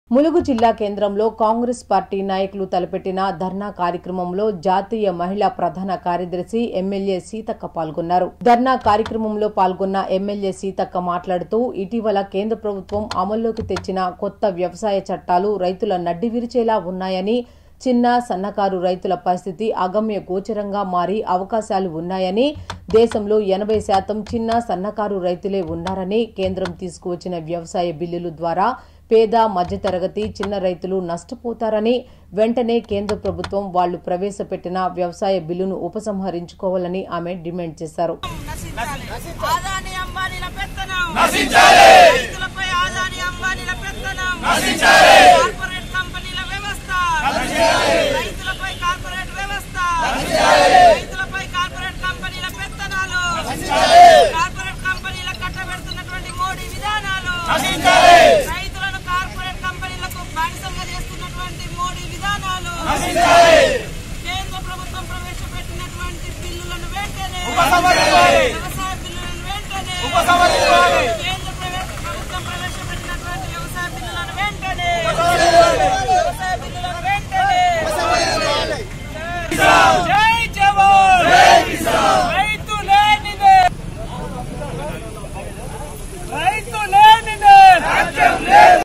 ములుగు జిల్లా కేంద్రంలో కాంగ్రెస్ పార్టీ నాయకులు తలపెట్టిన ధర్నా కార్యక్రమంలో జాతీయ మహిళా ప్రధాన కార్యదర్శి ఎమ్మెల్యే సీతక్క పాల్గొన్నారు ధర్నా కార్యక్రమంలో పాల్గొన్న ఎమ్మెల్యే సీతక్క మాట్లాడుతూ ఇటీవల కేంద్ర ప్రభుత్వం అమల్లోకి తెచ్చిన కొత్త వ్యవసాయ చట్టాలు రైతుల నడ్డి విరిచేలా ఉన్నాయని చిన్న సన్నకారు రైతుల పరిస్థితి అగమ్య గోచరంగా మారి అవకాశాలు ఉన్నాయని దేశంలో ఎనభై శాతం చిన్న సన్నకారు రైతులే ఉన్నారని కేంద్రం తీసుకువచ్చిన వ్యవసాయ బిల్లుల ద్వారా పేద మధ్యతరగతి చిన్న రైతులు నష్టపోతారని వెంటనే కేంద్ర ప్రభుత్వం వాళ్లు ప్రవేశపెట్టిన వ్యవసాయ బిల్లును ఉపసంహరించుకోవాలని ఆమె డిమాండ్ చేశారు ఆదాని అంబానీల పెత్తనం నశించాలి రైతులపై ఆదాని అంబానీల పెత్తనం నశించాలి కార్పొరేట్ కంపెనీల వ్యవస్థ రైతులపై కార్పొరేట్ వ్యవస్థ రైతులపై కార్పొరేట్ కంపెనీల పెత్తనాలు కార్పొరేట్ కంపెనీల కట్టబెడుతున్నటువంటి మోడీ విధానాలు రైతులను కార్పొరేట్ కంపెనీలకు బానిసంగా చేస్తున్నటువంటి మోడీ విధానాలు